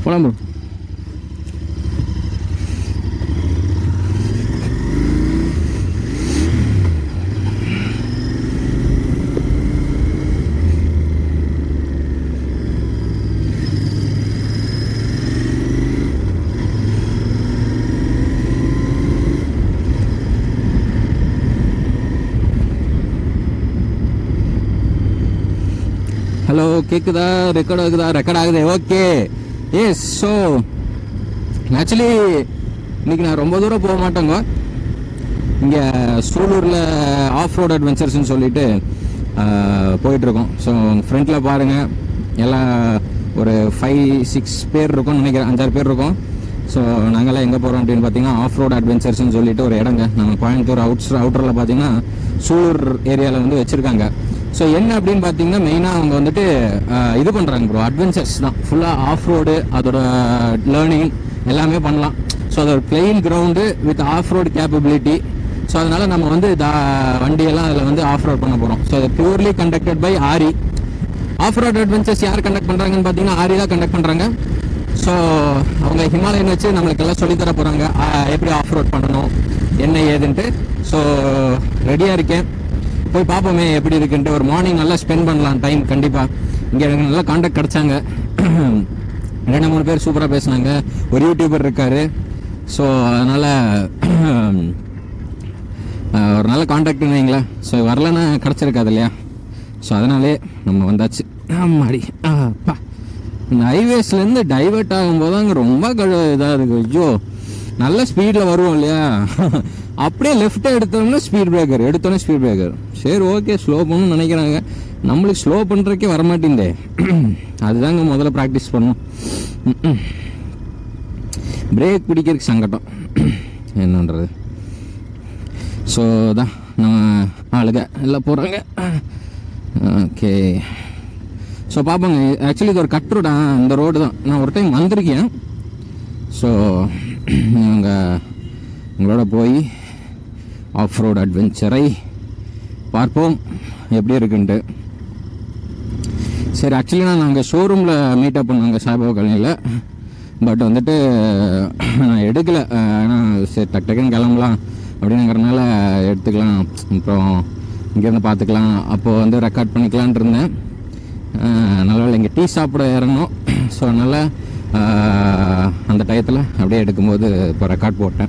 போலாம் bro hello கேக்குதா record ஆகுதா ரெக்கார்ட் ஆகுது ஓகே எஸ் ஸோ ஆக்சுவலி இன்னைக்கு நான் ரொம்ப தூரம் போக மாட்டேங்க இங்கே சூலூரில் ஆஃப் ரோட் அட்வென்ச்சர்ஸ்னு சொல்லிட்டு ஆஹ், போயிட்டு இருக்கோம் ஸோ ஃப்ரண்ட்டில் பாருங்கள் எல்லாம் ஒரு ஃபைவ் சிக்ஸ் பேர் இருக்கோம்னு நினைக்கிறேன் அஞ்சாறு பேர் இருக்கோம் ஸோ நாங்கள்லாம் எங்கே போகிறோம் அப்படின்னு பார்த்தீங்கன்னா ஆஃப் ரோட் அட்வென்ச்சர்ஸ்னு சொல்லிட்டு ஒரு இடங்க நம்ம கோயம்புத்தூர் அவுட்ஸ் அவுட்டரில் பார்த்தீங்கன்னா சூலூர் ஏரியாவில் வந்து வச்சுருக்காங்க ஸோ என்ன அப்படின்னு பார்த்தீங்கன்னா மெயினாக அவங்க வந்துட்டு ஆஹ், இது பண்ணுறாங்க ப்ரோ அட்வென்ச்சர்ஸ் தான் ஃபுல்லாக ஆஃப் ரோடு அதோட லேர்னிங் எல்லாமே பண்ணலாம் ஸோ அது ஒரு plain ground with off road capability so அதனால நம்ம வந்து தா- வண்டியெல்லாம் அதில் வந்து ஆஃப் ரோட் பண்ண போகிறோம் ஸோ அது purely conducted by Aari off road adventures யார் கண்டக்ட் பண்ணுறாங்கன்னு பார்த்தீங்கன்னா ஆரி தான் கண்டக்ட் பண்ணுறாங்க ஸோ அவங்க ஹிமாலயன் வச்சு நம்மளுக்கு எல்லாம் சொல்லித் தர போகிறாங்க எப்படி ஆஃப் ரோட் பண்ணணும் என்ன ஏதுன்ட்டு ஸோ ரெடியாக இருக்கேன் போய் பார்ப்போமே எப்படி இருக்குன்ட்டு ஒரு மார்னிங் நல்லா ஸ்பெண்ட் பண்ணலாம் டைம் கண்டிப்பாக இங்கே எனக்கு நல்லா காண்டாக்ட் கிடச்சாங்க ரெண்டு மூணு பேர் சூப்பராக பேசுனாங்க ஒரு யூடியூபர் இருக்காரு ஸோ அதனால் ஒரு நல்ல காண்டாக்ட் வைங்களேன் ஸோ வரலன்னா கிடச்சிருக்காது இல்லையா ஸோ அதனாலே நம்ம வந்தாச்சு ஆமாடி அப்பா இந்த ஹைவேஸ்லேருந்து டைவர்ட் ஆகும்போது அங்கே ரொம்ப கழு இதாக இருக்கு ஐயோ நல்ல ஸ்பீடில் வருவோம் இல்லையா அப்படியே லெஃப்ட் எடுத்தோம்னா ஸ்பீட் பிரேக்கர் எடுத்தோன்னே ஸ்பீட் பிரேக்கர் சரி ஓகே ஸ்லோ பண்ணணும்னு நினைக்கிறாங்க நம்மளுக்கு ஸ்லோ பண்ணுறக்கே வரமாட்டேங்குதே அதுதாங்க முதல்ல ப்ராக்டிஸ் பண்ணணும் பிரேக் பிடிக்கிறதுக்கு சங்கடம் என்னன்றது ஸோ தான் நம்ம ஆளுங்க எல்லாம் போகிறாங்க ஓகே ஸோ பார்ப்போங்க ஆக்சுவலி இது ஒரு கட் ரோடா இந்த ரோடு தான் நான் ஒரு டைம் வந்திருக்கேன் ஸோ நாங்கள் உங்களோட போய் ஆஃப் ரோடு அட்வென்ச்சரை பார்ப்போம் எப்படி இருக்குன்ட்டு சரி ஆக்சுவலி நான் நாங்கள் ஷோரூமில் மீட்டப் பண்ணாங்க சாய்பாபா காலனியில் பட் வந்துட்டு நான் எடுக்கலை ஏன்னா சரி டக் டக்குன்னு கிளம்பலாம் அப்படிங்கிறனால எடுத்துக்கலாம் அப்புறம் இங்கேருந்து பார்த்துக்கலாம் அப்போது வந்து ரெக்கார்ட் பண்ணிக்கலான் இருந்தேன் நல்ல இங்கே டீ சாப்பிட இறங்கணும் ஸோ அதனால் அந்த டயத்தில் அப்படியே எடுக்கும்போது இப்போ ரெக்கார்ட் போட்டேன்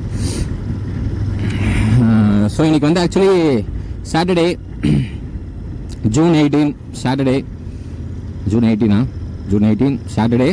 ஸோ இன்னைக்கு வந்து actually Saturday June eighteen Saturday June எயிட்டீனா ஜூன் எயிட்டீன் சாட்டர்டே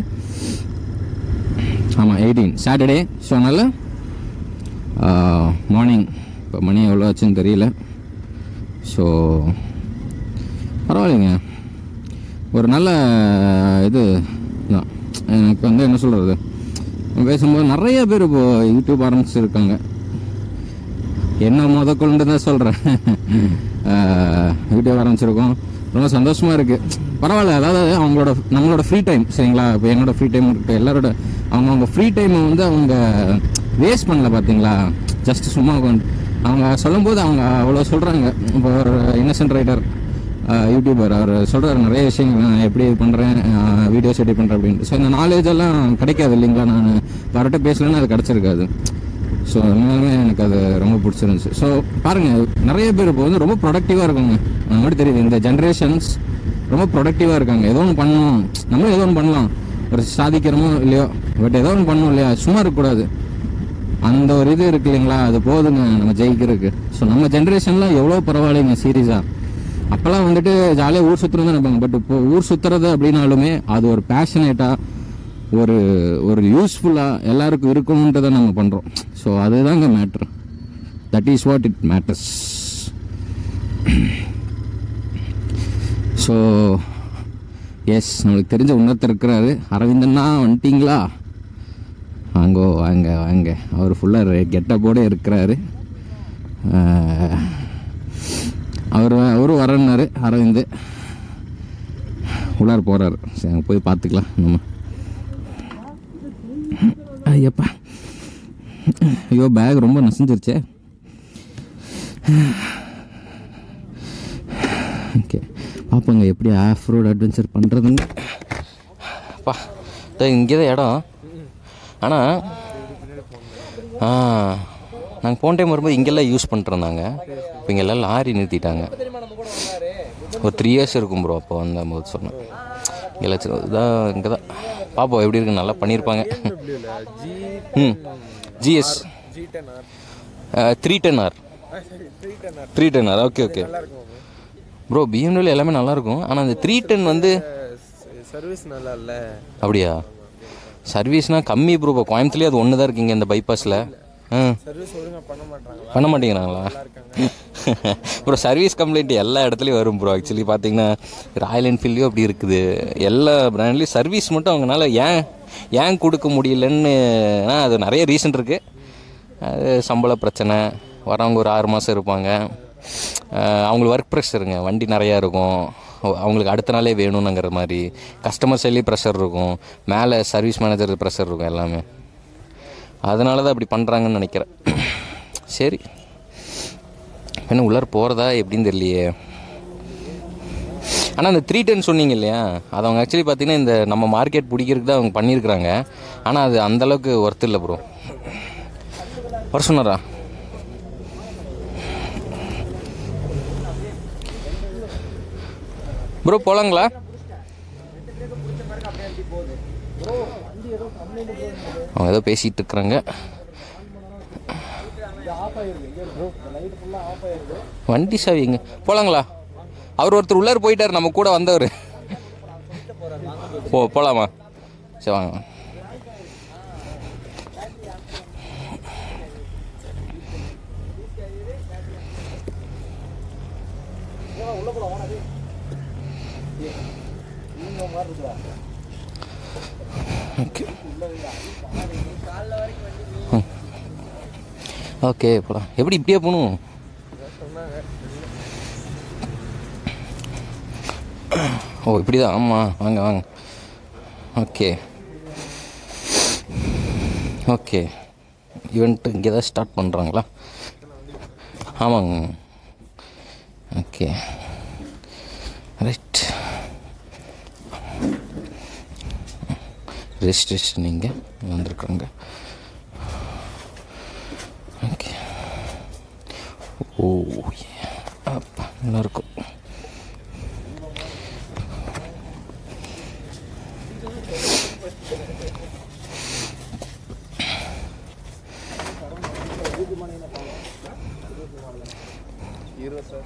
ஆமாம் எயிட்டீன் சாட்டர்டே ஸோ அதனால் மார்னிங் இப்போ மணி எவ்வளோ ஆச்சுன்னு தெரியல ஸோ பரவாயில்லைங்க ஒரு நல்ல இது தான் எனக்கு வந்து என்ன சொல்கிறது பேசும்போது நிறைய பேர் இப்போ யூடியூப் ஆரம்பிச்சிருக்காங்க என்ன முத கொண்டு தான் சொல்கிறேன் யூடியூப் ஆரம்பிச்சிருக்கோம் ரொம்ப சந்தோஷமாக இருக்குது பரவாயில்ல அதாவது அவங்களோட நம்மளோட ஃப்ரீ டைம் சரிங்களா இப்போ என்னோட ஃப்ரீ டைம் இருக்குது எல்லாரோட அவங்கவுங்க ஃப்ரீ டைமை வந்து அவங்க வேஸ்ட் பண்ணல பார்த்தீங்களா ஜஸ்ட் சும்மா உட்காந்து அவங்க சொல்லும்போது அவங்க அவ்வளோ சொல்கிறாங்க இப்போ ஒரு இன்னசென்ட் ரைட்டர் யூடியூபர் அவர் சொல்கிறார் நிறைய விஷயங்கள் நான் எப்படி இது பண்ணுறேன் வீடியோஸ் எடிட் பண்ணுறேன் அப்படின்ட்டு ஸோ இந்த நாலேஜ் எல்லாம் கிடைக்காது இல்லைங்களா நான் வரட்ட பேசலன்னா அது கிடச்சிருக்காது ஸோ உண்மையாலுமே எனக்கு அது ரொம்ப பிடிச்சிருந்துச்சு ஸோ பாருங்கள் நிறைய பேர் இப்போ வந்து ரொம்ப ப்ரொடக்டிவாக இருக்காங்க அந்த மாதிரி தெரியுது இந்த ஜென்ரேஷன்ஸ் ரொம்ப ப்ரொடக்டிவாக இருக்காங்க ஏதோ ஒன்று பண்ணணும் நம்மளும் ஏதோ ஒன்று பண்ணலாம் ஒரு சாதிக்கிறோமோ இல்லையோ பட் ஏதோ ஒன்று பண்ணணும் இல்லையா சும்மா இருக்கக்கூடாது அந்த ஒரு இது இருக்கு இல்லைங்களா அது போதுங்க நம்ம ஜெயிக்கிறதுக்கு ஸோ நம்ம ஜென்ரேஷனில் எவ்வளோ பரவாயில்லைங்க சீரியஸாக அப்போல்லாம் வந்துட்டு ஜாலியாக ஊர் சுற்றுறது தான் நினைப்பாங்க பட் இப்போ ஊர் சுற்றுறது அப்படின்னாலுமே அது ஒரு பேஷனேட்டாக ஒரு ஒரு யூஸ்ஃபுல்லாக எல்லாருக்கும் இருக்கணுன்றதை நம்ம பண்ணுறோம் ஸோ அதுதாங்க matter that is what it matters so yes நம்மளுக்கு தெரிஞ்ச இன்னொருத்தர் இருக்கிறாரு அரவிந்தண்ணா வந்துட்டீங்களா வாங்கோ வாங்க வாங்க அவர் ஃபுல்லாக கெட்டப்போடு இருக்கிறாரு ஆஹ், அவர் வ- அவரும் வரேன்னாரு அரவிந்த் உள்ளார போகிறாரு சரி அங்க போய் பார்த்துக்கலாம் நம்ம ஐயப்பா ஐயோ பேக் ரொம்ப நசிஞ்சிருச்சே ஓகே பார்ப்போங்க எப்படி ஆஃப் ரோடு அட்வென்ச்சர் பண்ணுறதுங்க அப்பா இங்கே தான் இடம் ஆனால் ஆ நாங்கள் போன டைம் வரும்போது இங்கெல்லாம் யூஸ் பண்ணிட்டுருந்தாங்க இப்போ இங்கெல்லாம் லாரி நிறுத்திட்டாங்க ஒரு த்ரீ இயர்ஸ் இருக்கும் ப்ரோ அப்போ வந்தபோது சொன்னேன் இங்கெல்லாம் வச்சு இதான் இங்கே தான் பார்ப்போம் எப்படி இருக்கு நல்லா பண்ணியிருப்பாங்க ஜி ம் GS G ten R three ten R சரி three ten R three ten R okay okay நல்லா இருக்கும் ப்ரோ பிஎம்டபிள்யூ எல்லாமே நல்லாயிருக்கும் ஆனால் அந்த த்ரீ டென் வந்து சர்வீஸ் நல்லா இல்லை அப்படியா சர்வீஸ்னால் கம்மி ப்ரோ இப்போ கோயம்புத்தூர்லேயே அது ஒன்று தான் இருக்குங்க இந்த பைபாஸில் ஆ சர்வீஸ் ஒழுங்கா பண்ண மாட்டாங்களா பண்ண மாட்டேங்கிறாங்களா ப்ரோ சர்வீஸ் கம்ப்ளைண்ட் எல்லா இடத்துலையும் வரும் ப்ரோ ஆக்சுவலி பார்த்தீங்கன்னா ராயல் என்ஃபீல்டையும் அப்படி இருக்குது எல்லா பிராண்ட்லேயும் சர்வீஸ் மட்டும் அவங்களால ஏன் ஏன் கொடுக்க முடியலன்னு ஆ, அது நிறைய ரீசன் இருக்குது அது சம்பள பிரச்சனை வரவங்க ஒரு ஆறு மாதம் இருப்பாங்க ஆஹ் அவங்களுக்கு ஒர்க் ப்ரெஷருங்க வண்டி நிறையா இருக்கும் அவங்களுக்கு அடுத்த நாளே வேணும்னுங்கிற மாதிரி கஸ்டமர் சைட்லேயும் ப்ரெஷர் இருக்கும் மேலே சர்வீஸ் மேனேஜர் ப்ரெஷர் இருக்கும் எல்லாமே அதனால தான் அப்படி பண்ணுறாங்கன்னு நினைக்கிறேன் சரி என்ன உள்ளார போகிறதா எப்படின்னு தெரியலையே ஆனால் அந்த த்ரீ டென் சொன்னீங்க இல்லையா அது அவங்க ஆக்சுவலி பார்த்தீங்கன்னா இந்த நம்ம மார்க்கெட் பிடிக்கிறதுக்கு தான் அவங்க பண்ணியிருக்கிறாங்க ஆனால் அது அந்தளவுக்கு ஒர்த் இல்லை ப்ரோ வர சொன்னாரா ப்ரோ போலாங்களா அவங்க ஏதோ பேசிகிட்டு இருக்கிறாங்க வண்டி சாவிங்க போலாங்களா அவர் ஒருத்தர் உள்ளார போயிட்டார் நம்ம கூட வந்தவர் போ போலாமா சரி வாங்க ஓகே ஓகே போலாம் எப்படி இப்படியே போகணும் ஓ இப்படி தான் ஆமாம் வாங்க வாங்க ஓகே ஓகே ஈவெண்ட்டு இங்கே தான் ஸ்டார்ட் பண்ணுறாங்களா ஆமாங்க ஓகே ரைட் ரெஜிஸ்ட்ரேஷன் இங்கே வந்திருக்காங்க ஓகே ஓ அப்பா நல்லாயிருக்கும் ஹீரோ சார்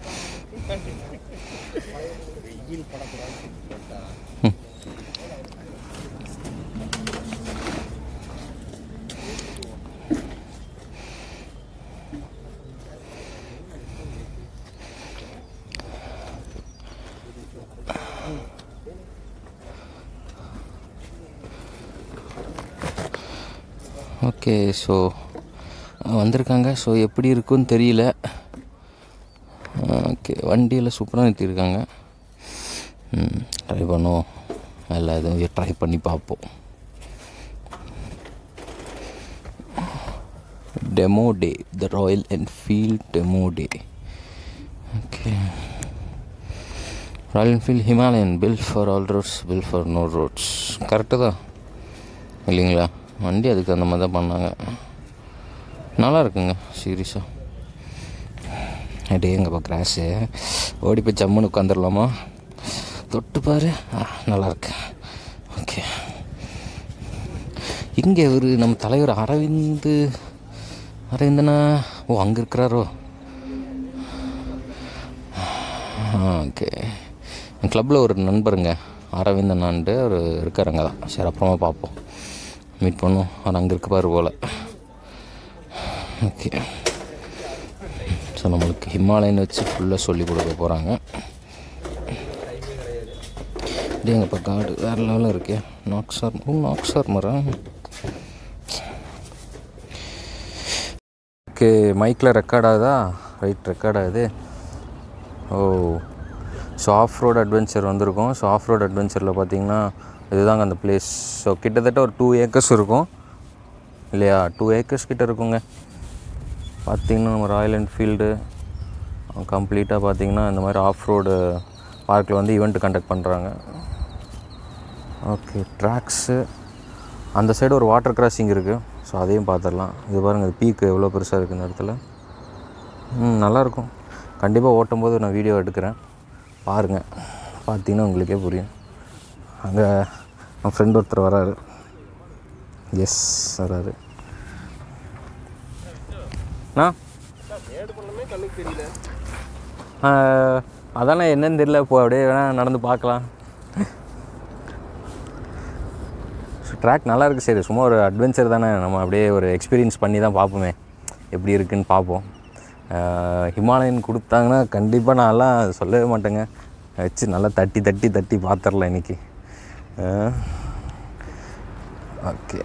ஓகே ஸோ வந்திருக்காங்க ஸோ எப்படி இருக்குன்னு தெரியல ஓகே வண்டியில் சூப்பராக நிறுத்தியிருக்காங்க ட்ரை பண்ணுவோம் எல்லா இதுவும் ட்ரை பண்ணி பார்ப்போம் demo day the Royal Enfield demo day okay Royal Enfield Himalayan built for all roads built for no roads correct தான் இல்லைங்களா வண்டி அதுக்கு அந்த மாதிரி தான் பண்ணாங்க நல்லா இருக்குங்க சீரியஸாக அடேங்கப்பா கிராஸு ஓடி போய் ஜம்முன்னு உட்காந்துடலாமா தொட்டு பாரு ஆ நல்லா இருக்கு ஓகே இங்கே ஒரு நம்ம தலைவர் அரவிந்த் அரவிந்தனா ஓ அங்கே இருக்கிறாரோ ஓகே என் கிளப்பில் ஒரு நண்பருங்க அரவிந்தனான்ட்டு அவர் இருக்காருங்க தான் சரி அப்புறமா பார்ப்போம் மீட் பண்ணுவோம் அவர் அங்கே இருப்பார் போல் ஓகே ஸோ நம்மளுக்கு ஹிமாலயன் வச்சு ஃபுல்லாக சொல்லி கொடுக்க போகிறாங்க எங்கப்பா காடு வேறு லெவலில் இருக்கே Nag sir oh Nag sir மரம் ஓகே மைக்கில் ரெக்கார்ட் ஆகுதா ரைட் ரெக்கார்ட் ஆகுது oh so off road adventure வந்திருக்கோம் ஸோ ஆஃப் ரோட் அட்வென்ச்சரில் பார்த்தீங்கன்னா இதுதாங்க அந்த பிளேஸ் ஸோ கிட்டத்தட்ட ஒரு டூ ஏக்கர்ஸ் இருக்கும் இல்லையா டூ ஏக்கர்ஸ் கிட்ட இருக்குங்க பார்த்தீங்கன்னா நம்ம ராயல் என்ஃபீல்டு கம்ப்ளீட்டாக பார்த்தீங்கன்னா இந்த மாதிரி ஆஃப் ரோடு பார்க்கில் வந்து ஈவெண்ட் கண்டக்ட் பண்ணுறாங்க ஓகே ட்ராக்ஸு அந்த சைடு ஒரு வாட்டர் கிராசிங் இருக்குது ஸோ அதையும் பார்த்துடலாம் இது பாருங்கள் இது பீக்கு எவ்வளோ பெருசாக இருக்குது இந்த இடத்துல ம் நல்லாயிருக்கும் கண்டிப்பாக ஓட்டும் போது நான் வீடியோ எடுக்கிறேன் பாருங்கள் பார்த்தீங்கன்னா உங்களுக்கே புரியும் அங்கே என் ஃப்ரெண்ட் ஒருத்தர் வராரு எஸ் வராரு அண்ணா ஏடு பண்ணமே கண்ணுக்கு தெரியல ஆஹ், அதானே என்னன்னு தெரியல இப்போ அப்படியே வேணால் நடந்து பார்க்கலாம் ட்ராக் நல்லா இருக்குது சரி சும்மா ஒரு அட்வென்ச்சர் தானே நம்ம அப்படியே ஒரு எக்ஸ்பீரியன்ஸ் பண்ணி தான் பார்ப்போமே எப்படி இருக்குன்னு பார்ப்போம் ஆஹ், ஹிமாலயன் கொடுத்தாங்கன்னா கண்டிப்பாக நான்லாம் சொல்லவே மாட்டேங்க வச்சு நல்லா தட்டி தட்டி தட்டி பார்த்துடலாம் இன்றைக்கி ஓகே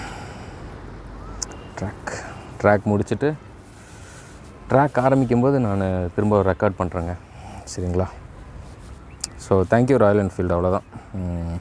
ட்ராக் ட்ராக் முடிச்சுட்டு ட்ராக் ஆரம்பிக்கும்போது நான் திரும்ப ரெக்கார்ட் பண்ணுறேங்க சரிங்களா ஸோ தேங்க்யூ ராயல் என்ஃபீல்டு அவ்வளோதான் ம்.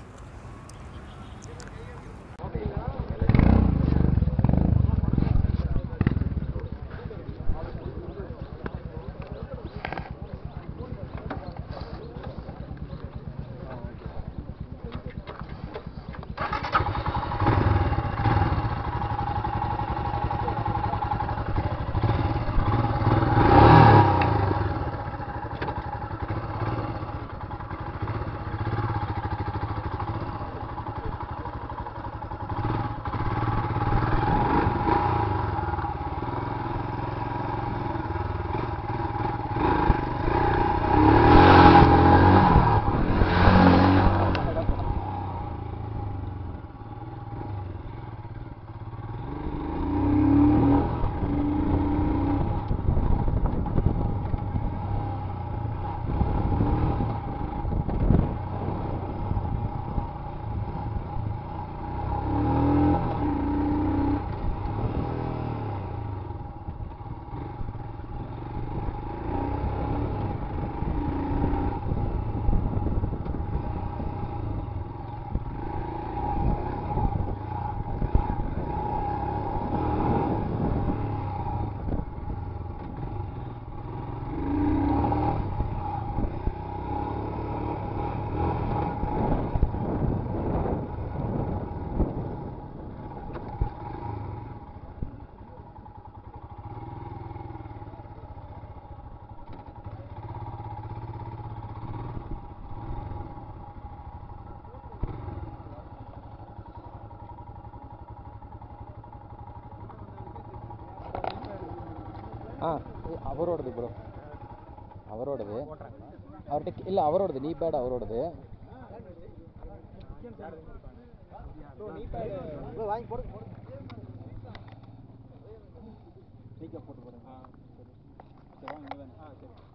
ஆ அவரோடது ப்ரோ அவரோடது அவர்கிட்ட இல்லை அவரோடது நீ பேட் அவரோடது வாங்கி போடு போட்டு போடுங்க சரி சரி வாங்க இங்கே தானே ஆ சரி